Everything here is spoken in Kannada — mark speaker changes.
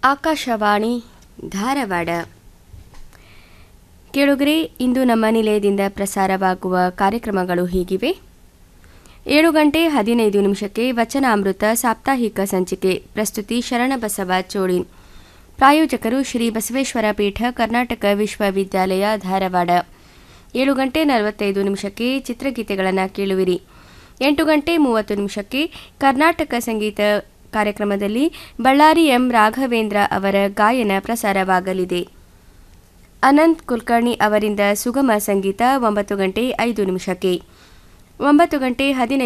Speaker 1: ಆಕಾಶವಾಣಿ ಧಾರವಾಡ ಕೇಳುಗರೆ ಇಂದು ನಮ್ಮ ನಿಲಯದಿಂದ ಪ್ರಸಾರವಾಗುವ ಕಾರ್ಯಕ್ರಮಗಳು ಹೀಗಿವೆ ಏಳು ಗಂಟೆ ಹದಿನೈದು ನಿಮಿಷಕ್ಕೆ ವಚನಾಮೃತ ಸಾಪ್ತಾಹಿಕ ಸಂಚಿಕೆ ಪ್ರಸ್ತುತಿ ಶರಣಬಸವ ಚೋಳಿನ್ ಪ್ರಾಯೋಜಕರು ಶ್ರೀ ಬಸವೇಶ್ವರ ಪೀಠ ಕರ್ನಾಟಕ ವಿಶ್ವವಿದ್ಯಾಲಯ ಧಾರವಾಡ ಏಳು ಗಂಟೆ ನಲವತ್ತೈದು ನಿಮಿಷಕ್ಕೆ ಚಿತ್ರಗೀತೆಗಳನ್ನು ಕೇಳುವಿರಿ ಎಂಟು ಗಂಟೆ ಮೂವತ್ತು ನಿಮಿಷಕ್ಕೆ ಕರ್ನಾಟಕ ಸಂಗೀತ ಕಾರ್ಯಕ್ರಮದಲ್ಲಿ ಬಳ್ಳಾರಿ ಎಂ ರಾಘವೇಂದ್ರ ಅವರ ಗಾಯನ ಪ್ರಸಾರವಾಗಲಿದೆ ಅನಂತ್ ಕುಲಕರ್ಣಿ ಅವರಿಂದ ಸುಗಮ ಸಂಗೀತ ಒಂಬತ್ತು ಗಂಟೆ ಐದು ನಿಮಿಷಕ್ಕೆ ಒಂಬತ್ತು ಗಂಟೆ ಹದಿನೈದು